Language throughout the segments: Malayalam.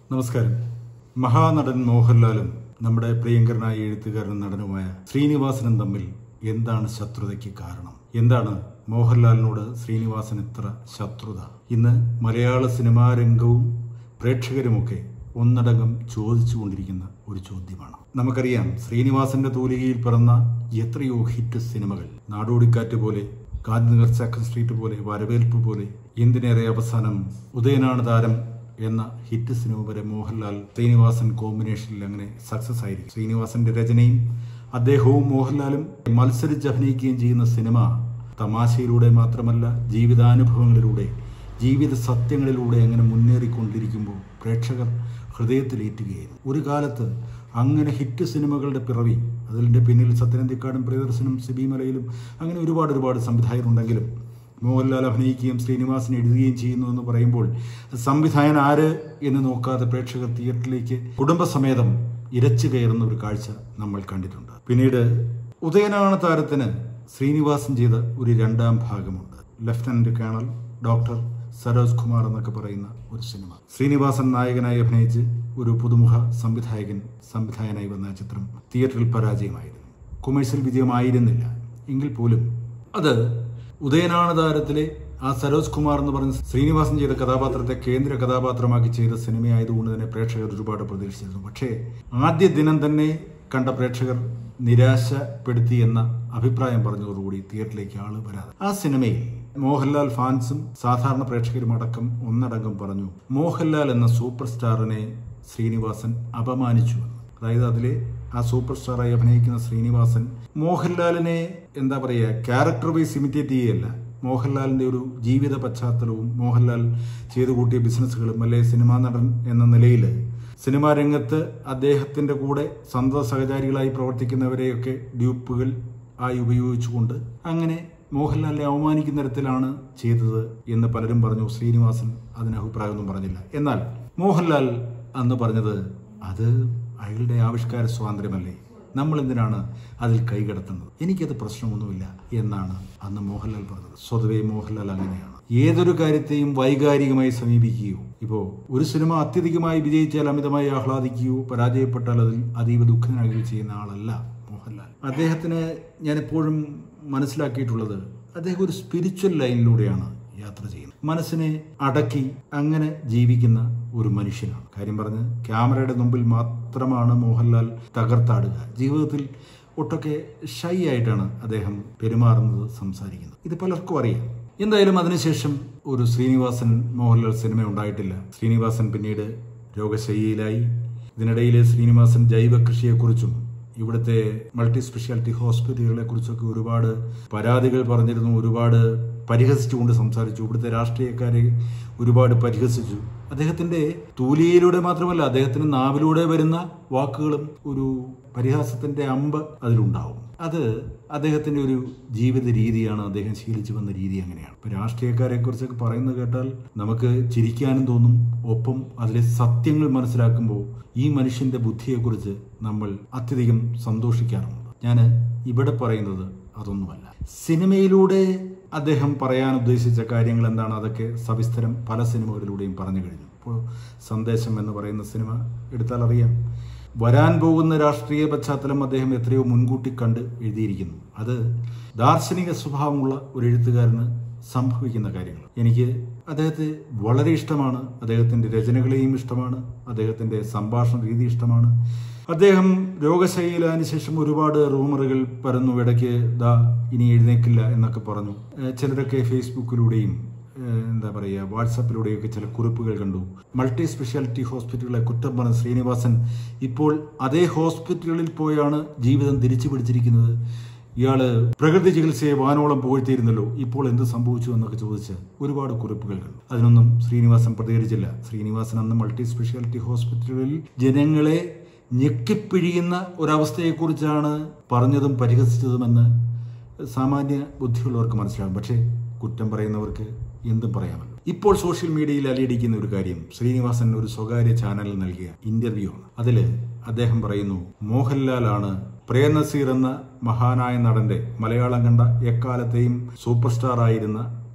നമസ്കാരം മഹാനടൻ മോഹൻലാലും നമ്മുടെ പ്രിയങ്കരനായ എഴുത്തുകാരനും നടനുമായ ശ്രീനിവാസനും തമ്മിൽ എന്താണ് ശത്രുതയ്ക്ക് കാരണം എന്താണ് മോഹൻലാലിനോട് ശ്രീനിവാസൻ ഇത്ര ശത്രുത ഇന്ന് മലയാള സിനിമാ രംഗവും പ്രേക്ഷകരുമൊക്കെ ഒന്നടങ്കം ചോദിച്ചുകൊണ്ടിരിക്കുന്ന ഒരു ചോദ്യമാണ് നമുക്കറിയാം ശ്രീനിവാസന്റെ തൂലികയിൽ പിറന്ന എത്രയോ ഹിറ്റ് സിനിമകൾ നാടോടിക്കാറ്റ് പോലെ ഗാന്ധിനഗർ സെക്കൻഡ് സ്ട്രീറ്റ് പോലെ വരവേൽപ്പ് പോലെ എന്തിനേറെ അവസാനം ഉദയനാണ് താരം എന്ന ഹിറ്റ് സിനിമ വരെ മോഹൻലാൽ ശ്രീനിവാസൻ കോമ്പിനേഷനിൽ അങ്ങനെ സക്സസ് ആയിരിക്കും ശ്രീനിവാസന്റെ രചനയും അദ്ദേഹവും മോഹൻലാലും മത്സരിച്ച് അഭിനയിക്കുകയും ചെയ്യുന്ന സിനിമ തമാശയിലൂടെ മാത്രമല്ല ജീവിതാനുഭവങ്ങളിലൂടെ ജീവിത സത്യങ്ങളിലൂടെ അങ്ങനെ മുന്നേറിക്കൊണ്ടിരിക്കുമ്പോൾ പ്രേക്ഷകർ ഹൃദയത്തിലേറ്റുകയായിരുന്നു ഒരു കാലത്ത് അങ്ങനെ ഹിറ്റ് സിനിമകളുടെ പിറവി അതിൻ്റെ പിന്നിൽ സത്യനന്ദിക്കാടും പ്രിയദർശനും സിബി മലയിലും അങ്ങനെ ഒരുപാട് ഒരുപാട് സംവിധായകരുണ്ടെങ്കിലും മോഹൻലാൽ അഭിനയിക്കുകയും ശ്രീനിവാസൻ എഴുതുകയും ചെയ്യുന്നു എന്ന് പറയുമ്പോൾ സംവിധായകൻ ആര് എന്ന് നോക്കാതെ പ്രേക്ഷകർ തിയേറ്ററിലേക്ക് കുടുംബസമേതം ഇരച്ചു കയറുന്ന ഒരു കാഴ്ച നമ്മൾ കണ്ടിട്ടുണ്ട് പിന്നീട് ഉദയനാണ് താരത്തിന് ശ്രീനിവാസൻ ചെയ്ത ഒരു രണ്ടാം ഭാഗമുണ്ട് lieutenant colonel doctor Saroj Kumar എന്നൊക്കെ പറയുന്ന ഒരു സിനിമ ശ്രീനിവാസൻ നായകനായി അഭിനയിച്ച് ഒരു പുതുമുഖ സംവിധായകൻ സംവിധായകനായി വന്ന ചിത്രം തിയേറ്ററിൽ പരാജയമായിരുന്നു കൊമേഴ്സ്യൽ വിജയമായിരുന്നില്ല എങ്കിൽ പോലും അത് ഉദയനാണ് താരത്തിലെ ആ സരോജ് കുമാർ എന്ന് പറഞ്ഞ ശ്രീനിവാസൻ ചെയ്ത കഥാപാത്രത്തെ കേന്ദ്ര കഥാപാത്രമാക്കി ചെയ്ത സിനിമയായതുകൊണ്ട് തന്നെ പ്രേക്ഷകർ ഒരുപാട് പ്രതീക്ഷിച്ചിരുന്നു പക്ഷേ ആദ്യ ദിനം തന്നെ കണ്ട പ്രേക്ഷകർ നിരാശപ്പെടുത്തി എന്ന അഭിപ്രായം പറഞ്ഞതോടുകൂടി തിയേറ്ററിലേക്ക് ആള് വരാതെ ആ സിനിമയിൽ മോഹൻലാൽ ഫാൻസും സാധാരണ പ്രേക്ഷകരും അടക്കം ഒന്നടങ്കം പറഞ്ഞു മോഹൻലാൽ എന്ന സൂപ്പർ സ്റ്റാറിനെ ശ്രീനിവാസൻ അപമാനിച്ചു എന്ന് അതായത് അതിലെ ആ സൂപ്പർ സ്റ്റാറായി അഭിനയിക്കുന്ന ശ്രീനിവാസൻ മോഹൻലാലിനെ എന്താ പറയുക ക്യാരക്ടർ വൈസ് ഇമിറ്റേറ്റ് ചെയ്യുകയല്ല മോഹൻലാലിന്റെ ഒരു ജീവിത പശ്ചാത്തലവും മോഹൻലാൽ ചെയ്തു കൂട്ടിയ ബിസിനസ്സുകളും അല്ലെ സിനിമാ നടൻ എന്ന നിലയിൽ സിനിമാ രംഗത്ത് അദ്ദേഹത്തിന്റെ കൂടെ സന്തത സഹചാരികളായി പ്രവർത്തിക്കുന്നവരെയൊക്കെ ഡ്യൂപ്പുകൾ ആയി ഉപയോഗിച്ചുകൊണ്ട് അങ്ങനെ മോഹൻലാലിനെ അവമാനിക്കുന്ന തരത്തിലാണ് ചെയ്തത് എന്ന് പലരും പറഞ്ഞു ശ്രീനിവാസൻ അതിന് അഭിപ്രായമൊന്നും പറഞ്ഞില്ല എന്നാൽ മോഹൻലാൽ അന്ന് പറഞ്ഞത് അത് അയാളുടെ ആവിഷ്കാര സ്വാതന്ത്ര്യമല്ലേ നമ്മൾ എന്തിനാണ് അതിൽ കൈകടത്തുന്നത് എനിക്കത് പ്രശ്നമൊന്നുമില്ല എന്നാണ് അന്ന് മോഹൻലാൽ പറഞ്ഞത് സ്വതവേ മോഹൻലാൽ അങ്ങനെയാണ് ഏതൊരു കാര്യത്തെയും വൈകാരികമായി സമീപിക്കുകയോ ഇപ്പോൾ ഒരു സിനിമ അത്യധികമായി വിജയിച്ചാൽ അമിതമായി ആഹ്ലാദിക്കുകയോ പരാജയപ്പെട്ടാൽ അതിൽ അതീവ ദുഃഖനാകുകയോ ചെയ്യുന്ന ആളല്ല മോഹൻലാൽ അദ്ദേഹത്തിന് ഞാൻ എപ്പോഴും മനസ്സിലാക്കിയിട്ടുള്ളത് അദ്ദേഹം ഒരു സ്പിരിച്വൽ ലൈനിലൂടെയാണ് യാത്ര ചെയ്യുന്നത് മനസ്സിനെ അടക്കി അങ്ങനെ ജീവിക്കുന്ന ഒരു മനുഷ്യനാണ് കാര്യം പറഞ്ഞ് ക്യാമറയുടെ മുമ്പിൽ മാത്രമാണ് മോഹൻലാൽ തകർത്താടുക ജീവിതത്തിൽ ഒട്ടൊക്കെ ഷൈ ആയിട്ടാണ് അദ്ദേഹം പെരുമാറുന്നത് സംസാരിക്കുന്നത് ഇത് പലർക്കും അറിയാം എന്തായാലും അതിനുശേഷം ഒരു ശ്രീനിവാസൻ മോഹൻലാൽ സിനിമ ഉണ്ടായിട്ടില്ല ശ്രീനിവാസൻ പിന്നീട് രോഗശയ്യയിലായി ഇതിനിടയിൽ ശ്രീനിവാസൻ ജൈവ കൃഷിയെക്കുറിച്ചും ഇവിടുത്തെ മൾട്ടി സ്പെഷ്യാലിറ്റി ഹോസ്പിറ്റലുകളെ കുറിച്ചൊക്കെ ഒരുപാട് പരാതികൾ പറഞ്ഞിരുന്നു ഒരുപാട് പരിഹസിച്ചുകൊണ്ട് സംസാരിച്ചു ഇവിടുത്തെ രാഷ്ട്രീയക്കാരെ ഒരുപാട് പരിഹസിച്ചു അദ്ദേഹത്തിന്റെ തൂലിയയിലൂടെ മാത്രമല്ല അദ്ദേഹത്തിന് നാവിലൂടെ വരുന്ന വാക്കുകളും ഒരു പരിഹാസത്തിന്റെ അമ്പ് അതിലുണ്ടാവും അത് അദ്ദേഹത്തിന്റെ ഒരു ജീവിത രീതിയാണ് അദ്ദേഹം ശീലിച്ചു വന്ന രീതി അങ്ങനെയാണ് ഇപ്പൊ രാഷ്ട്രീയക്കാരെ കുറിച്ചൊക്കെ പറയുന്നത് കേട്ടാൽ നമുക്ക് ചിരിക്കാനും തോന്നും ഒപ്പം അതിലെ സത്യങ്ങൾ മനസ്സിലാക്കുമ്പോൾ ഈ മനുഷ്യന്റെ ബുദ്ധിയെക്കുറിച്ച് നമ്മൾ അത്യധികം സന്തോഷിക്കാറുണ്ട് ഞാൻ ഇവിടെ പറയുന്നത് അതൊന്നുമല്ല സിനിമയിലൂടെ അദ്ദേഹം പറയാൻ ഉദ്ദേശിച്ച കാര്യങ്ങൾ എന്താണ് അതൊക്കെ സവിസ്തരം പല സിനിമകളിലൂടെയും പറഞ്ഞു കഴിഞ്ഞു ഇപ്പോൾ സന്ദേശം എന്ന് പറയുന്ന സിനിമ എടുത്താൽ അറിയാം വരാൻ പോകുന്ന രാഷ്ട്രീയ പശ്ചാത്തലം അദ്ദേഹം എത്രയോ മുൻകൂട്ടി കണ്ട് എഴുതിയിരിക്കുന്നു അത് ദാർശനിക സ്വഭാവമുള്ള ഒരു എഴുത്തുകാരന് സംഭവിക്കുന്ന കാര്യങ്ങൾ എനിക്ക് അദ്ദേഹത്തെ വളരെ ഇഷ്ടമാണ് അദ്ദേഹത്തിന്റെ രചനകളെയും ഇഷ്ടമാണ് അദ്ദേഹത്തിന്റെ സംഭാഷണ രീതി ഇഷ്ടമാണ് അദ്ദേഹം രോഗശൈലിയിലായതിനു ശേഷം ഒരുപാട് റൂമറുകൾ പരന്നു ഇടയ്ക്ക് ദാ ഇനി എഴുന്നേക്കില്ല എന്നൊക്കെ പറഞ്ഞു ഏഹ് ചിലരൊക്കെ ഫേസ്ബുക്കിലൂടെയും ഏഹ് എന്താ പറയുക വാട്സാപ്പിലൂടെയൊക്കെ ചില കുറിപ്പുകൾ കണ്ടു മൾട്ടി സ്പെഷ്യാലിറ്റി ഹോസ്പിറ്റലുകളെ കുറ്റം പറഞ്ഞ ശ്രീനിവാസൻ ഇപ്പോൾ അതേ ഹോസ്പിറ്റലുകളിൽ പോയാണ് ജീവിതം തിരിച്ചു പിടിച്ചിരിക്കുന്നത് ഇയാള് പ്രകൃതി ചികിത്സയെ വാനോളം പുകഴ്ത്തിയിരുന്നല്ലോ ഇപ്പോൾ എന്ത് സംഭവിച്ചു എന്നൊക്കെ ചോദിച്ച് ഒരുപാട് കുറിപ്പുകൾ കണ്ടു അതിനൊന്നും ശ്രീനിവാസൻ പ്രതികരിച്ചില്ല ശ്രീനിവാസൻ അന്ന് മൾട്ടി സ്പെഷ്യാലിറ്റി ഹോസ്പിറ്റലുകളിൽ ജനങ്ങളെ ഞെക്കിപ്പിഴിയുന്ന ഒരവസ്ഥയെക്കുറിച്ചാണ് പറഞ്ഞതും പരിഹസിച്ചതുമെന്ന് സാമാന്യ ബുദ്ധിയുള്ളവർക്ക് മനസ്സിലാകും പക്ഷേ കുറ്റം പറയുന്നവർക്ക് എന്തും പറയാമല്ലോ ഇപ്പോൾ സോഷ്യൽ മീഡിയയിൽ അലയടിക്കുന്ന ഒരു കാര്യം ശ്രീനിവാസൻ ഒരു സ്വകാര്യ ചാനലിൽ നൽകിയ ഇന്റർവ്യൂ ആണ് അതില് അദ്ദേഹം പറയുന്നു മോഹൻലാലാണ് പ്രേം നസീർ എന്ന മഹാനായ നടന്റെ മലയാളം കണ്ട എക്കാലത്തെയും സൂപ്പർ സ്റ്റാർ ആയിരുന്ന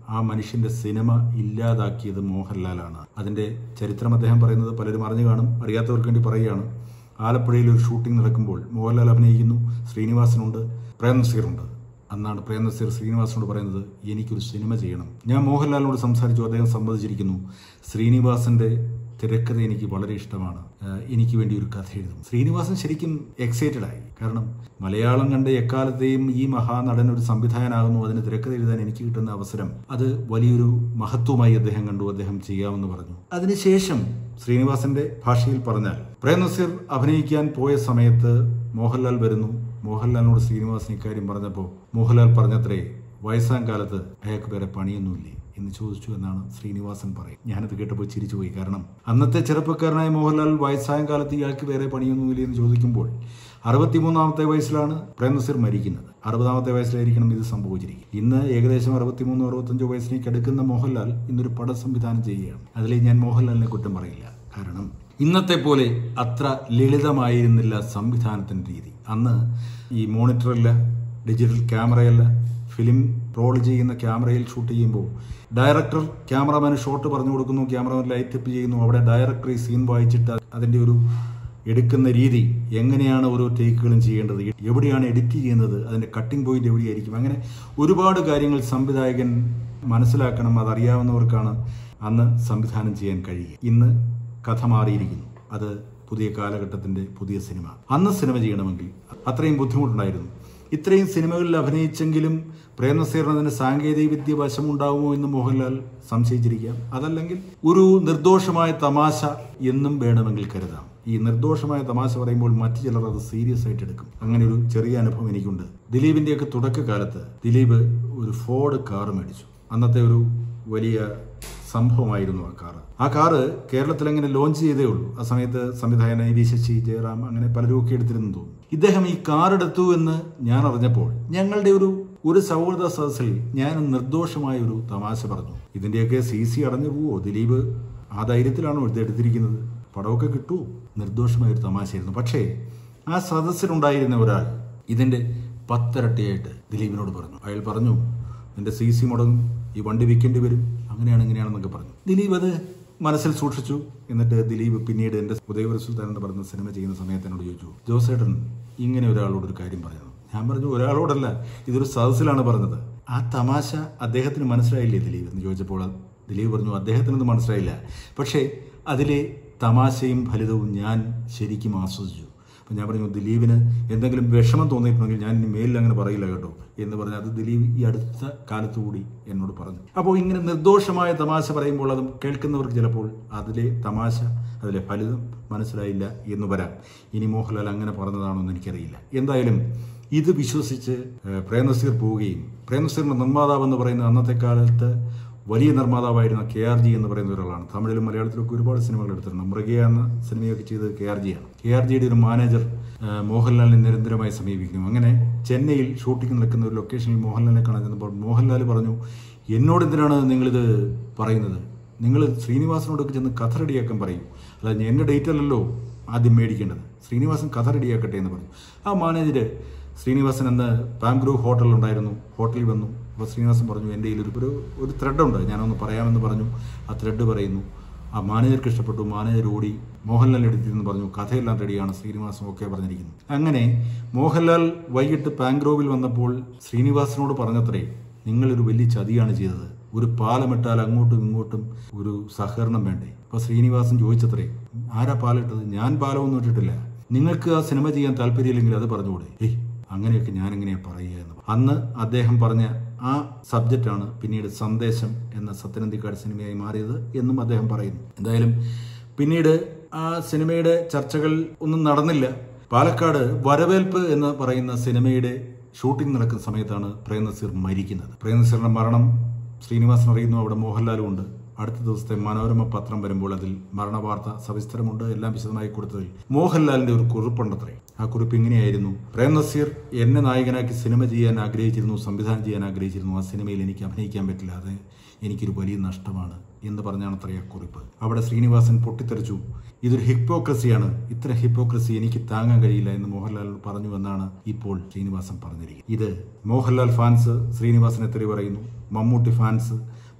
ആ മനുഷ്യന്റെ സിനിമ ഇല്ലാതാക്കിയത് മോഹൻലാലാണ് അതിന്റെ ചരിത്രം അദ്ദേഹം പറയുന്നത് പലരും അറിഞ്ഞു കാണും അറിയാത്തവർക്ക് വേണ്ടി പറയുകയാണ് ആലപ്പുഴയിൽ ഒരു ഷൂട്ടിംഗ് നടക്കുമ്പോൾ മോഹൻലാൽ അഭിനയിക്കുന്നു ശ്രീനിവാസനുണ്ട് പ്രേം നസീറുണ്ട് അന്നാണ് പ്രേം നസീർ ശ്രീനിവാസനോട് പറയുന്നത് എനിക്കൊരു സിനിമ ചെയ്യണം ഞാൻ മോഹൻലാലിനോട് സംസാരിച്ചു അദ്ദേഹം സമ്മതിച്ചിരിക്കുന്നു ശ്രീനിവാസന്റെ തിരക്കഥ എനിക്ക് വളരെ ഇഷ്ടമാണ് ആഹ് എനിക്ക് വേണ്ടി ഒരു കഥ എഴുതും ശ്രീനിവാസൻ ശരിക്കും എക്സൈറ്റഡ് ആയി കാരണം മലയാളം കണ്ട എക്കാലത്തെയും ഈ മഹാനടൻ ഒരു സംവിധായകനാകുന്നു അതിന് തിരക്കഥ എഴുതാൻ എനിക്ക് കിട്ടുന്ന അവസരം അത് വലിയൊരു മഹത്വമായി അദ്ദേഹം കണ്ടു അദ്ദേഹം ചെയ്യാമെന്ന് പറഞ്ഞു അതിനുശേഷം ശ്രീനിവാസന്റെ ഭാഷയിൽ പറഞ്ഞാൽ പ്രേം നസീർ അഭിനയിക്കാൻ പോയ സമയത്ത് മോഹൻലാൽ വരുന്നു മോഹൻലാലിനോട് ശ്രീനിവാസൻ ഇക്കാര്യം പറഞ്ഞപ്പോൾ മോഹൻലാൽ പറഞ്ഞത്രേ വയസ്സാം കാലത്ത് അയാൾക്ക് വേറെ പണിയൊന്നുമില്ലേ എന്ന് ചോദിച്ചു എന്നാണ് ശ്രീനിവാസൻ പറയും ഞാനത് കേട്ടപ്പോൾ ചിരിച്ചുപോയി കാരണം അന്നത്തെ ചെറുപ്പക്കാരനായ മോഹൻലാൽ വയസ്സായ കാലത്ത് ഇയാൾക്ക് വേറെ പണിയൊന്നുമില്ലേ എന്ന് ചോദിക്കുമ്പോൾ അറുപത്തിമൂന്നാമത്തെ വയസ്സിലാണ് പ്രേം നസീർ മരിക്കുന്നത് അറുപതാമത്തെ വയസ്സിലായിരിക്കണം ഇത് സംഭവിച്ചിരിക്കും ഇന്ന് ഏകദേശം അറുപത്തിമൂന്നോ അറുപത്തഞ്ചോ വയസ്സിലേക്ക് അടുക്കുന്ന മോഹൻലാൽ ഇന്നൊരു പടം സംവിധാനം ചെയ്യുകയാണ് അതിൽ ഞാൻ മോഹൻലാലിനെ കുറ്റം പറയില്ല കാരണം ഇന്നത്തെ പോലെ അത്ര ലളിതമായിരുന്നില്ല സംവിധാനത്തിന്റെ രീതി അന്ന് ഈ മോണിറ്ററില്ല ഡിജിറ്റൽ ക്യാമറയല്ല ഫിലിം റോൾ ചെയ്യുന്ന ക്യാമറയിൽ ഷൂട്ട് ചെയ്യുമ്പോൾ ഡയറക്ടർ ക്യാമറമാന് ഷോട്ട് പറഞ്ഞു കൊടുക്കുന്നു ക്യാമറമാൻ ലൈറ്റ് അപ്പ് ചെയ്യുന്നു അവിടെ ഡയറക്ടർ ഈ സീൻ വായിച്ചിട്ട് അതിന്റെ ഒരു എടുക്കുന്ന രീതി എങ്ങനെയാണ് ഓരോ ടേക്കുകളും ചെയ്യേണ്ടത് എവിടെയാണ് എഡിറ്റ് ചെയ്യുന്നത് അതിന്റെ കട്ടിംഗ് പോയിന്റ് എവിടെയായിരിക്കും അങ്ങനെ ഒരുപാട് കാര്യങ്ങൾ സംവിധായകൻ മനസ്സിലാക്കണം അതറിയാവുന്നവർക്കാണ് അന്ന് സംവിധാനം ചെയ്യാൻ കഴിയുക ഇന്ന് കഥ മാറിയിരിക്കുന്നു അത് പുതിയ കാലഘട്ടത്തിന്റെ പുതിയ സിനിമ അന്ന് സിനിമ ചെയ്യണമെങ്കിൽ അത്രയും ബുദ്ധിമുട്ടുണ്ടായിരുന്നു ഇത്രയും സിനിമകളിൽ അഭിനയിച്ചെങ്കിലും പ്രേംനസീറിന് സാങ്കേതിക വിദ്യ വശമുണ്ടാവുമോ എന്ന് മോഹൻലാൽ സംശയിച്ചിരിക്കാം അതല്ലെങ്കിൽ ഒരു നിർദോഷമായ തമാശ എന്നും വേണമെങ്കിൽ കരുതാം ഈ നിർദോഷമായ തമാശ പറയുമ്പോൾ മറ്റു ചിലർ അത് സീരിയസ് ആയിട്ട് എടുക്കും അങ്ങനെ ഒരു ചെറിയ അനുഭവം എനിക്കുണ്ട് ദിലീപിന്റെയൊക്കെ തുടക്കകാലത്ത് ദിലീപ് ഒരു ഫോർഡ് കാർ മേടിച്ചു അന്നത്തെ ഒരു വലിയ സംഭവമായിരുന്നു ആ കാറ് ആ കാറ് കേരളത്തിൽ അങ്ങനെ ലോഞ്ച് ചെയ്തേ ഉള്ളൂ ആ സമയത്ത് സംവിധായകൻ വി ശശി ജയറാം അങ്ങനെ പലരും ഒക്കെ എടുത്തിരുന്നു തോന്നുന്നു ഇദ്ദേഹം ഈ കാർ എടുത്തു എന്ന് ഞാൻ അറിഞ്ഞപ്പോൾ ഞങ്ങളുടെ ഒരു ഒരു സൗഹൃദ സദസ്സിൽ ഞാൻ നിർദോഷമായ ഒരു തമാശ പറഞ്ഞു ഇതിന്റെയൊക്കെ സി സി അടഞ്ഞു പോവോ ദിലീപ് ആ ധൈര്യത്തിലാണോ ഇത് എടുത്തിരിക്കുന്നത് പടമൊക്കെ കിട്ടുമോ നിർദോഷമായ ഒരു തമാശയായിരുന്നു പക്ഷേ ആ സദസ്സിലുണ്ടായിരുന്ന ഒരാൾ ഇതിന്റെ പത്തരട്ടിയായിട്ട് ദിലീപിനോട് പറഞ്ഞു അയാൾ പറഞ്ഞു നിന്റെ സി സി മുടങ്ങും ഈ വണ്ടി വിൽക്കേണ്ടി വരും അങ്ങനെയാണ് ഇങ്ങനെയാണെന്നൊക്കെ പറഞ്ഞു ദിലീപ് അത് മനസ്സിൽ സൂക്ഷിച്ചു എന്നിട്ട് ദിലീപ് പിന്നീട് എന്റെ ഉദയവര സുൽത്താൻ എന്ന് പറയുന്ന സിനിമ ചെയ്യുന്ന സമയത്ത് എന്നോട് ചോദിച്ചു ജോസേട്ടൻ ഇങ്ങനെ ഒരാളോട് ഒരു കാര്യം പറയുന്നു ഞാൻ പറഞ്ഞു ഒരാളോടല്ല ഇതൊരു സദസ്സിലാണ് പറഞ്ഞത് ആ തമാശ അദ്ദേഹത്തിന് മനസ്സിലായില്ലേ ദിലീപ് എന്ന് ചോദിച്ചപ്പോൾ ദിലീപ് പറഞ്ഞു അദ്ദേഹത്തിന് ഇത് മനസ്സിലായില്ല പക്ഷേ അതിലെ തമാശയും ഫലിതവും ഞാൻ ശരിക്കും ആസ്വദിച്ചു അപ്പം ഞാൻ പറഞ്ഞു ദിലീപിന് എന്തെങ്കിലും വിഷമം തോന്നിയിട്ടുണ്ടെങ്കിൽ ഞാൻ ഇനി മേലിൽ അങ്ങനെ പറയില്ല കേട്ടോ എന്ന് പറഞ്ഞ് അത് ദിലീപ് ഈ അടുത്ത കാലത്തു കൂടി എന്നോട് പറഞ്ഞു അപ്പോൾ ഇങ്ങനെ നിർദോഷമായ തമാശ പറയുമ്പോൾ അത് കേൾക്കുന്നവർക്ക് ചിലപ്പോൾ അതിലെ തമാശ അതിലെ ഫലിതം മനസ്സിലായില്ല എന്ന് വരാം ഇനി മോഹൻലാൽ അങ്ങനെ പറഞ്ഞതാണോ എന്ന് എനിക്കറിയില്ല എന്തായാലും ഇത് വിശ്വസിച്ച് ഏഹ്, പ്രേംനസീർ പോവുകയും പ്രേംനസീറിന്റെ നിർമ്മാതാവ് എന്ന് പറയുന്ന അന്നത്തെ കാലത്ത് വലിയ നിർമ്മാതാവായിരുന്ന കെ ആർ ജി എന്ന് പറയുന്ന ഒരാളാണ് തമിഴിലും മലയാളത്തിലൊക്കെ ഒരുപാട് സിനിമകൾ എടുത്തിട്ടുണ്ട് മൃഗയ എന്ന സിനിമയൊക്കെ ചെയ്തത് കെ ആർ ജിയാണ് കെ ആർ ജിയുടെ ഒരു മാനേജർ ആ, മോഹൻലാലിനെ നിരന്തരമായി സമീപിക്കുന്നു അങ്ങനെ ചെന്നൈയിൽ ഷൂട്ടിംഗ് നടക്കുന്ന ഒരു ലൊക്കേഷനിൽ മോഹൻലാലിനെ കാണാൻ ചെന്നപ്പോൾ മോഹൻലാൽ പറഞ്ഞു എന്നോട് എന്തിനാണ് നിങ്ങളിത് പറയുന്നത് നിങ്ങൾ ശ്രീനിവാസനോടൊക്കെ ചെന്ന് കഥ റെഡിയാക്കാൻ പറയൂ അല്ലാതെ ഞാൻ എൻ്റെ ഡേറ്റ് അല്ലല്ലോ ആദ്യം മേടിക്കേണ്ടത് ശ്രീനിവാസൻ കഥ റെഡിയാക്കട്ടെ എന്ന് പറഞ്ഞു ആ മാനേജർ ശ്രീനിവാസൻ അന്ന് പാംഗ്രൂ ഹോട്ടലുണ്ടായിരുന്നു ഹോട്ടലിൽ വന്നു അപ്പോൾ ശ്രീനിവാസൻ പറഞ്ഞു എൻ്റെ കയ്യിൽ ഒരു ഒരു ത്രെഡുണ്ട് ഞാനൊന്ന് പറയാമെന്ന് പറഞ്ഞു ആ ത്രെഡ് പറയുന്നു ആ മാനേജർക്ക് ഇഷ്ടപ്പെട്ടു മാനേജർ ഓടി മോഹൻലാൽ എടുത്തിരുന്ന് പറഞ്ഞു കഥയെല്ലാം റെഡിയാണ് ശ്രീനിവാസൻ ഒക്കെ പറഞ്ഞിരിക്കുന്നു അങ്ങനെ മോഹൻലാൽ വൈകിട്ട് പാങ്ക്രോവിൽ വന്നപ്പോൾ ശ്രീനിവാസനോട് പറഞ്ഞത്രേ നിങ്ങളൊരു വലിയ ചതിയാണ് ചെയ്തത് ഒരു പാലമിട്ടാൽ അങ്ങോട്ടും ഇങ്ങോട്ടും ഒരു സഹകരണം വേണ്ടേ അപ്പൊ ശ്രീനിവാസൻ ചോദിച്ചത്രേ ആരാ പാലിട്ടത് ഞാൻ പാലമൊന്നും ഇട്ടിട്ടില്ല നിങ്ങൾക്ക് ആ സിനിമ ചെയ്യാൻ താല്പര്യമില്ലെങ്കിൽ അത് പറഞ്ഞുകൂടെ ഏയ് അങ്ങനെയൊക്കെ ഞാൻ എങ്ങനെയാ പറയുക എന്ന് അന്ന് അദ്ദേഹം പറഞ്ഞ ആ സബ്ജക്റ്റാണ് പിന്നീട് സന്ദേശം എന്ന സത്യനന്ദിക്കാട് സിനിമയായി മാറിയത് എന്നും അദ്ദേഹം പറയുന്നു എന്തായാലും പിന്നീട് ആ സിനിമയുടെ ചർച്ചകൾ ഒന്നും നടന്നില്ല പാലക്കാട് വരവേൽപ്പ് എന്ന് പറയുന്ന സിനിമയുടെ ഷൂട്ടിംഗ് നടക്കുന്ന സമയത്താണ് പ്രേംനസീർ മരിക്കുന്നത് പ്രേംനസീറിന്റെ മരണം ശ്രീനിവാസൻ അറിയുന്നു അവിടെ മോഹൻലാലും ഉണ്ട് അടുത്ത ദിവസത്തെ മനോരമ പത്രം വരുമ്പോൾ അതിൽ മരണവാർത്ത സവിസ്തരമുണ്ട് എല്ലാം വിശദമായി കൊടുത്തതിൽ മോഹൻലാലിന്റെ ഒരു കുറിപ്പുണ്ടത്രേ ആ കുറിപ്പ് ഇങ്ങനെയായിരുന്നു പ്രേം നസീർ എന്നെ നായകനാക്കി സിനിമ ചെയ്യാൻ ആഗ്രഹിച്ചിരുന്നു സംവിധാനം ചെയ്യാൻ ആഗ്രഹിച്ചിരുന്നു ആ സിനിമയിൽ എനിക്ക് അഭിനയിക്കാൻ പറ്റില്ല അത് എനിക്കൊരു വലിയ നഷ്ടമാണ് എന്ന് പറഞ്ഞാണ് അത്രേ ആ കുറിപ്പ് അവിടെ ശ്രീനിവാസൻ പൊട്ടിത്തെറിച്ചു ഇതൊരു ഹിപ്പോക്രസിയാണ് ഇത്ര ഹിപ്പോക്രസി എനിക്ക് താങ്ങാൻ കഴിയില്ല എന്ന് മോഹൻലാൽ പറഞ്ഞു എന്നാണ് ഇപ്പോൾ ശ്രീനിവാസൻ പറഞ്ഞിരിക്കുന്നത് ഇത് മോഹൻലാൽ ഫാൻസ് ശ്രീനിവാസൻ എത്ര പറയുന്നു മമ്മൂട്ടി ഫാൻസ്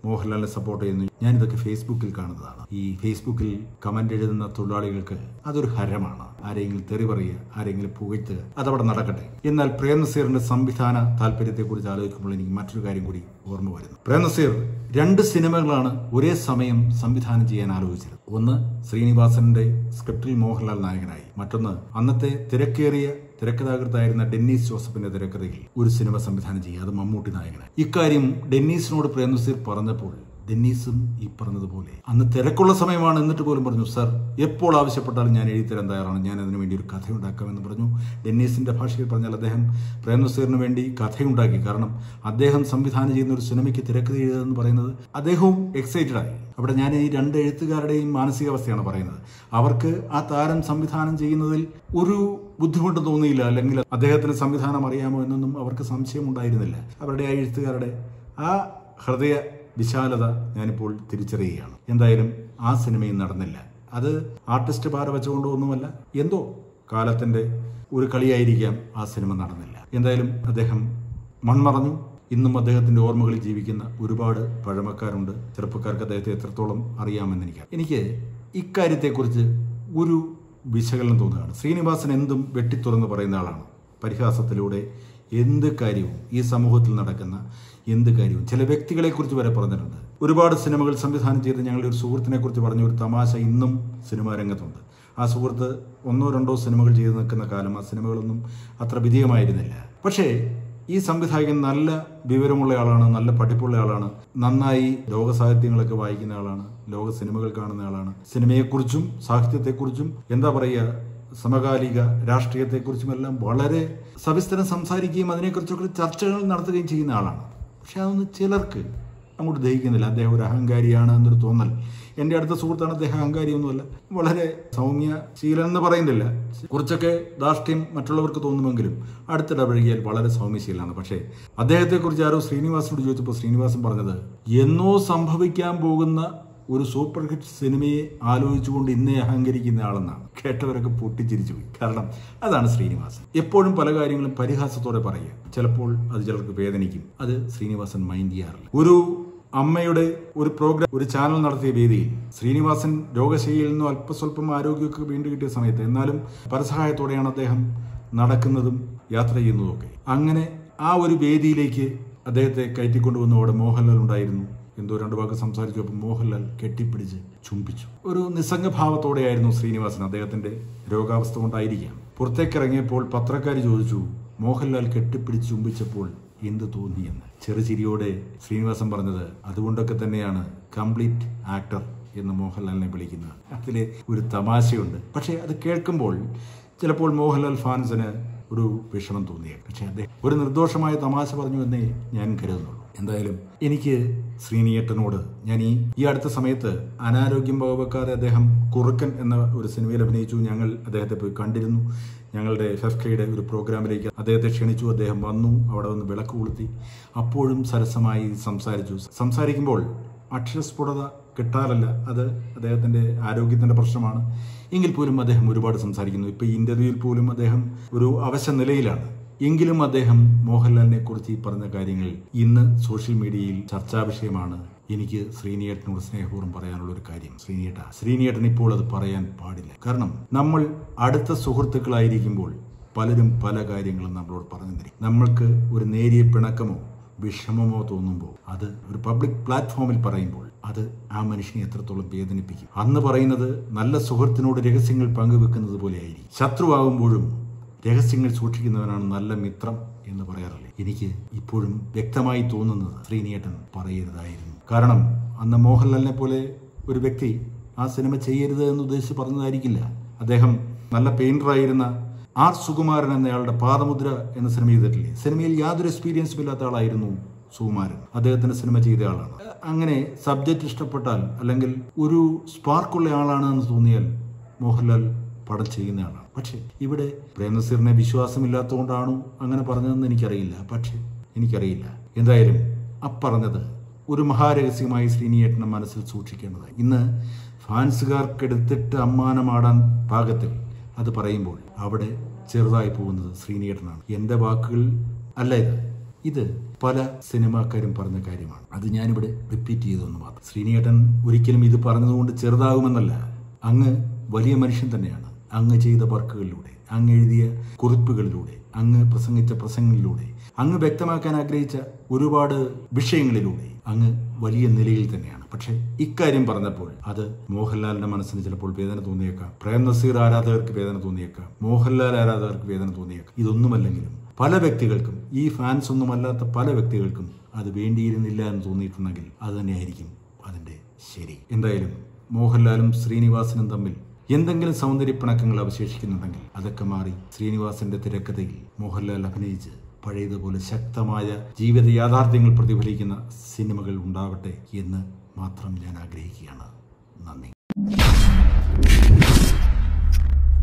മോഹൻലാലിനെ സപ്പോർട്ട് ചെയ്യുന്നു ഞാനിതൊക്കെ ഫേസ്ബുക്കിൽ കാണുന്നതാണ് ഈ ഫേസ്ബുക്കിൽ കമന്റ് എഴുതുന്ന തൊഴിലാളികൾക്ക് അതൊരു ഹരമാണ് ആരെങ്കിലും തെറി പറയുക ആരെങ്കിലും പുകഴ്ത്തുക അതവിടെ നടക്കട്ടെ എന്നാൽ പ്രേം നസീറിന്റെ സംവിധാന താല്പര്യത്തെക്കുറിച്ച് ആലോചിക്കുമ്പോൾ എനിക്ക് മറ്റൊരു കാര്യം കൂടി ഓർമ്മ വരുന്നു പ്രേം നസീർ രണ്ട് സിനിമകളാണ് ഒരേ സമയം സംവിധാനം ചെയ്യാൻ ആലോചിച്ചത് ഒന്ന് ശ്രീനിവാസന്റെ സ്ക്രിപ്റ്റിൽ മോഹൻലാൽ നായകനായി മറ്റൊന്ന് അന്നത്തെ തിരക്കേറിയ തിരക്കഥാകൃത്തായിരുന്ന ഡെന്നീസ് ജോസഫിന്റെ തിരക്കഥയിൽ ഒരു സിനിമ സംവിധാനം ചെയ്യുക അത് മമ്മൂട്ടി നായകനായി ഇക്കാര്യം ഡെന്നീസിനോട് പ്രേം നസീർ പറഞ്ഞപ്പോൾ ഡെന്നീസും ഈ പറഞ്ഞതുപോലെ അന്ന് തിരക്കുള്ള സമയമാണ് എന്നിട്ട് പോലും പറഞ്ഞു സർ എപ്പോൾ ആവശ്യപ്പെട്ടാലും ഞാൻ എഴുതിത്തരാൻ തയ്യാറാണ് ഞാൻ അതിനു വേണ്ടി ഒരു കഥയുണ്ടാക്കാമെന്ന് പറഞ്ഞു ഡെന്നീസിന്റെ ഭാഷയിൽ പറഞ്ഞാൽ അദ്ദേഹം പ്രേം നസീറിന് വേണ്ടി കഥയുണ്ടാക്കി കാരണം അദ്ദേഹം സംവിധാനം ചെയ്യുന്ന ഒരു സിനിമയ്ക്ക് തിരക്കഥ എഴുതുകയെന്ന് പറയുന്നത് അദ്ദേഹവും എക്സൈറ്റഡ് ആയി അവിടെ ഞാൻ ഈ രണ്ട് എഴുത്തുകാരുടെയും മാനസികാവസ്ഥയാണ് പറയുന്നത് അവർക്ക് ആ താരം സംവിധാനം ചെയ്യുന്നതിൽ ഒരു ബുദ്ധിമുട്ട് തോന്നിയില്ല അല്ലെങ്കിൽ അദ്ദേഹത്തിന് സംവിധാനം അറിയാമോ എന്നൊന്നും അവർക്ക് സംശയമുണ്ടായിരുന്നില്ല അവരുടെ ആ എഴുത്തുകാരുടെ ആ ഹൃദയ വിശാലത ഞാനിപ്പോൾ തിരിച്ചറിയുകയാണ് എന്തായാലും ആ സിനിമയും നടന്നില്ല അത് ആർട്ടിസ്റ്റ് പാര വെച്ചുകൊണ്ടോ ഒന്നുമല്ല എന്തോ കാലത്തിന്റെ ഒരു കളിയായിരിക്കാം ആ സിനിമ നടന്നില്ല എന്തായാലും അദ്ദേഹം മൺമറഞ്ഞു ഇന്നും അദ്ദേഹത്തിന്റെ ഓർമ്മകളിൽ ജീവിക്കുന്ന ഒരുപാട് പഴമക്കാരുണ്ട് ചെറുപ്പക്കാർക്ക് അദ്ദേഹത്തെ എത്രത്തോളം അറിയാമെന്ന് എനിക്ക് എനിക്ക് ഇക്കാര്യത്തെക്കുറിച്ച് ഒരു വിശകലനം തോന്നുകയാണ് ശ്രീനിവാസൻ എന്തും വെട്ടിത്തുറന്ന് പറയുന്ന ആളാണ് പരിഹാസത്തിലൂടെ എന്ത് കാര്യവും ഈ സമൂഹത്തിൽ നടക്കുന്ന എന്ത് കാര്യവും ചില വ്യക്തികളെ കുറിച്ച് വരെ പറഞ്ഞിട്ടുണ്ട് ഒരുപാട് സിനിമകൾ സംവിധാനം ചെയ്ത് ഞങ്ങളുടെ ഒരു സുഹൃത്തിനെ കുറിച്ച് പറഞ്ഞ ഒരു തമാശ ഇന്നും സിനിമാ രംഗത്തുണ്ട് ആ സുഹൃത്ത് ഒന്നോ രണ്ടോ സിനിമകൾ ചെയ്തു നിൽക്കുന്ന കാലം ആ സിനിമകളൊന്നും അത്ര വിജയമായിരുന്നില്ല പക്ഷേ ഈ സംവിധായകൻ നല്ല വിവരമുള്ള ആളാണ് നല്ല പഠിപ്പുള്ള ആളാണ് നന്നായി ലോക സാഹിത്യങ്ങളൊക്കെ വായിക്കുന്ന ആളാണ് ലോക സിനിമകൾ കാണുന്ന ആളാണ് സിനിമയെക്കുറിച്ചും സാഹിത്യത്തെക്കുറിച്ചും എന്താ പറയുക സമകാലിക രാഷ്ട്രീയത്തെക്കുറിച്ചും എല്ലാം വളരെ സവിസ്തരം സംസാരിക്കുകയും അതിനെക്കുറിച്ചൊക്കെ ചർച്ചകൾ നടത്തുകയും ചെയ്യുന്ന ആളാണ് പക്ഷെ അതൊന്നും ചിലർക്ക് അങ്ങോട്ട് ദഹിക്കുന്നില്ല അദ്ദേഹം ഒരു അഹങ്കാരിയാണ് എന്നൊരു തോന്നൽ എൻ്റെ അടുത്ത സുഹൃത്താണ് അദ്ദേഹം അഹങ്കാരിയൊന്നുമല്ല വളരെ സൗമ്യ ശീലൻ എന്ന് പറയുന്നില്ല കുറച്ചൊക്കെ ധാർഷ്ട്യം മറ്റുള്ളവർക്ക് തോന്നുമെങ്കിലും അടുത്തിടപഴകിയാൽ വളരെ സൗമ്യശീലാണ് പക്ഷേ അദ്ദേഹത്തെക്കുറിച്ച് ആരോ ശ്രീനിവാസനോട് ചോദിച്ചപ്പോൾ ശ്രീനിവാസൻ പറഞ്ഞത് എന്നോ സംഭവിക്കാൻ പോകുന്ന ഒരു സൂപ്പർ ഹിറ്റ് സിനിമയെ ആലോചിച്ചുകൊണ്ട് ഇന്നേ അഹങ്കരിക്കുന്ന ആളെന്നാണ് കേട്ടവരൊക്കെ പൊട്ടിച്ചിരിച്ചു പോയി കാരണം അതാണ് ശ്രീനിവാസൻ എപ്പോഴും പല കാര്യങ്ങളും പരിഹാസത്തോടെ പറയുക ചിലപ്പോൾ അത് ചിലർക്ക് വേദനിക്കും അത് ശ്രീനിവാസൻ മൈൻഡ് ചെയ്യാറില്ല ഒരു അമ്മയുടെ ഒരു പ്രോഗ്രാം ഒരു ചാനൽ നടത്തിയ വേദിയിൽ ശ്രീനിവാസൻ രോഗശൈലിയിൽ നിന്നും അല്പസ്വല്പം ആരോഗ്യമൊക്കെ വീണ്ടും കിട്ടിയ സമയത്ത് എന്നാലും പരസഹായത്തോടെയാണ് അദ്ദേഹം നടക്കുന്നതും യാത്ര ചെയ്യുന്നതും ഒക്കെ അങ്ങനെ ആ ഒരു വേദിയിലേക്ക് അദ്ദേഹത്തെ കയറ്റിക്കൊണ്ടുവന്ന അവിടെ മോഹൻലാൽ ഉണ്ടായിരുന്നു എന്തോ രണ്ടു വാക്ക് സംസാരിച്ചപ്പോൾ മോഹൻലാൽ കെട്ടിപ്പിടിച്ച് ചുംബിച്ചു ഒരു നിസ്സംഗഭാവത്തോടെയായിരുന്നു ശ്രീനിവാസൻ അദ്ദേഹത്തിന്റെ രോഗാവസ്ഥ കൊണ്ടായിരിക്കാം പുറത്തേക്കിറങ്ങിയപ്പോൾ പത്രക്കാർ ചോദിച്ചു മോഹൻലാൽ കെട്ടിപ്പിടിച്ച് ചുംബിച്ചപ്പോൾ എന്ത് തോന്നിയെന്ന് ചെറുചിരിയോടെ ശ്രീനിവാസൻ പറഞ്ഞത് അതുകൊണ്ടൊക്കെ തന്നെയാണ് കംപ്ലീറ്റ് ആക്ടർ എന്ന് മോഹൻലാലിനെ വിളിക്കുന്നത് അതിലെ ഒരു തമാശയുണ്ട് പക്ഷേ അത് കേൾക്കുമ്പോൾ ചിലപ്പോൾ മോഹൻലാൽ ഫാൻസിന് ഒരു വിഷമം തോന്നിയത് പക്ഷേ അദ്ദേഹം ഒരു നിർദോഷമായ തമാശ പറഞ്ഞു എന്നേ ഞാൻ കരുതുന്നുള്ളൂ എന്തായാലും എനിക്ക് ശ്രീനിയേട്ടനോട് ഞാൻ ഈ ഈ അടുത്ത സമയത്ത് അനാരോഗ്യം വകവെക്കാതെ അദ്ദേഹം കുറുക്കൻ എന്ന ഒരു സിനിമയിൽ അഭിനയിച്ചു ഞങ്ങൾ അദ്ദേഹത്തെ പോയി കണ്ടിരുന്നു ഞങ്ങളുടെ ഫെഫ്കയുടെ ഒരു പ്രോഗ്രാമിലേക്ക് അദ്ദേഹത്തെ ക്ഷണിച്ചു അദ്ദേഹം വന്നു അവിടെ വന്ന് വിളക്ക് കൊളുത്തി അപ്പോഴും സരസമായി സംസാരിച്ചു സംസാരിക്കുമ്പോൾ അക്ഷരസ്ഫുടത കിട്ടാറില്ല അത് അദ്ദേഹത്തിന്റെ ആരോഗ്യത്തിന്റെ പ്രശ്നമാണ് എങ്കിൽ പോലും അദ്ദേഹം ഒരുപാട് സംസാരിക്കുന്നു ഇപ്പൊ ഈ ഇന്റർവ്യൂവിൽ പോലും അദ്ദേഹം ഒരു അവശ നിലയിലാണ് എങ്കിലും അദ്ദേഹം മോഹൻലാലിനെ കുറിച്ച് ഈ പറഞ്ഞ കാര്യങ്ങൾ ഇന്ന് സോഷ്യൽ മീഡിയയിൽ ചർച്ചാ വിഷയമാണ് എനിക്ക് ശ്രീനിയേട്ടനോട് സ്നേഹപൂർവ്വം പറയാനുള്ള ഒരു കാര്യം ശ്രീനിയേട്ട ശ്രീനിയേട്ടൻ ഇപ്പോൾ അത് പറയാൻ പാടില്ല കാരണം നമ്മൾ അടുത്ത സുഹൃത്തുക്കളായിരിക്കുമ്പോൾ പലരും പല കാര്യങ്ങളും നമ്മളോട് പറഞ്ഞു തരും നമ്മൾക്ക് ഒരു നേരിയ പിണക്കമോ വിഷമമോ തോന്നുമ്പോൾ അത് ഒരു പബ്ലിക് പ്ലാറ്റ്ഫോമിൽ പറയുമ്പോൾ അത് ആ മനുഷ്യനെ എത്രത്തോളം വേദനിപ്പിക്കും അന്ന് പറയുന്നത് നല്ല സുഹൃത്തിനോട് രഹസ്യങ്ങൾ പങ്കുവെക്കുന്നത് പോലെയായിരിക്കും ശത്രുവാകുമ്പോഴും രഹസ്യങ്ങൾ സൂക്ഷിക്കുന്നവനാണ് നല്ല മിത്രം എന്ന് പറയാറില്ലേ എനിക്ക് ഇപ്പോഴും വ്യക്തമായി തോന്നുന്നത് ശ്രീനിയേട്ടൻ പറയരുതായിരുന്നു കാരണം അന്ന് മോഹൻലാലിനെ പോലെ ഒരു വ്യക്തി ആ സിനിമ ചെയ്യരുത് എന്ന് ഉദ്ദേശിച്ച് പറഞ്ഞതായിരിക്കില്ല അദ്ദേഹം നല്ല പെയിന്ററായിരുന്ന ആർ സുകുമാരൻ എന്നയാളുടെ പാദമുദ്ര എന്ന സിനിമ ചെയ്തിട്ടില്ലേ സിനിമയിൽ യാതൊരു എക്സ്പീരിയൻസും ഇല്ലാത്ത ആളായിരുന്നു സുകുമാരൻ അദ്ദേഹത്തിന്റെ സിനിമ ചെയ്ത ആളാണ് അങ്ങനെ സബ്ജക്റ്റ് ഇഷ്ടപ്പെട്ടാൽ അല്ലെങ്കിൽ ഒരു സ്പാർക്കുള്ള ആളാണ് എന്ന് തോന്നിയാൽ മോഹൻലാൽ പടം ചെയ്യുന്നയാളാണ് പക്ഷേ ഇവിടെ പ്രേംനസീറിനെ വിശ്വാസമില്ലാത്തതുകൊണ്ടാണോ അങ്ങനെ പറഞ്ഞതെന്ന് എനിക്കറിയില്ല പക്ഷേ എനിക്കറിയില്ല എന്തായാലും അപ്പറഞ്ഞത് ഒരു മഹാരഹസ്യമായി ശ്രീനിയേട്ടനെ മനസ്സിൽ സൂക്ഷിക്കേണ്ടത് ഇന്ന് ഫാൻസുകാർക്കെടുത്തിട്ട് അമ്മാനമാടാൻ പാകത്തിൽ അത് പറയുമ്പോൾ അവിടെ ചെറുതായി പോകുന്നത് ശ്രീനിയേട്ടനാണ് എൻ്റെ വാക്കുകൾ അല്ല ഇത് ഇത് പല സിനിമാക്കാരും പറഞ്ഞ കാര്യമാണ് അത് ഞാനിവിടെ റിപ്പീറ്റ് ചെയ്തെന്ന് മാത്രം ശ്രീനിയേട്ടൻ ഒരിക്കലും ഇത് പറഞ്ഞതുകൊണ്ട് ചെറുതാകുമെന്നല്ല അങ്ങ് വലിയ മനുഷ്യൻ തന്നെയാണ് അങ്ങ് ചെയ്ത വർക്കുകളിലൂടെ അങ്ങ് എഴുതിയ കുറിപ്പുകളിലൂടെ അങ്ങ് പ്രസംഗിച്ച പ്രസംഗങ്ങളിലൂടെ അങ്ങ് വ്യക്തമാക്കാൻ ആഗ്രഹിച്ച ഒരുപാട് വിഷയങ്ങളിലൂടെ അങ്ങ് വലിയ നിലയിൽ തന്നെയാണ് പക്ഷേ ഇക്കാര്യം പറഞ്ഞപ്പോൾ അത് മോഹൻലാലിന്റെ മനസ്സിന് ചിലപ്പോൾ വേദന തോന്നിയേക്കാം പ്രേം നസീർ ആരാധകർക്ക് വേദന തോന്നിയേക്കാം മോഹൻലാൽ ആരാധകർക്ക് വേദന തോന്നിയേക്കാം ഇതൊന്നുമല്ലെങ്കിലും പല വ്യക്തികൾക്കും ഈ ഫാൻസ് ഒന്നുമല്ലാത്ത പല വ്യക്തികൾക്കും അത് വേണ്ടിയിരുന്നില്ല എന്ന് തോന്നിയിട്ടുണ്ടെങ്കിൽ അത് തന്നെയായിരിക്കും അതിന്റെ ശരി എന്തായാലും മോഹൻലാലും ശ്രീനിവാസനും തമ്മിൽ എന്തെങ്കിലും സൗന്ദര്യപ്പിണക്കങ്ങൾ അവശേഷിക്കുന്നുണ്ടെങ്കിൽ അതൊക്കെ മാറി ശ്രീനിവാസന്റെ തിരക്കഥയിൽ മോഹൻലാൽ അഭിനയിച്ച് പഴയതുപോലെ ശക്തമായ ജീവിത യാഥാർത്ഥ്യങ്ങൾ പ്രതിഫലിക്കുന്ന സിനിമകൾ ഉണ്ടാവട്ടെ എന്ന് മാത്രം ഞാൻ ആഗ്രഹിക്കുകയാണ് നന്ദി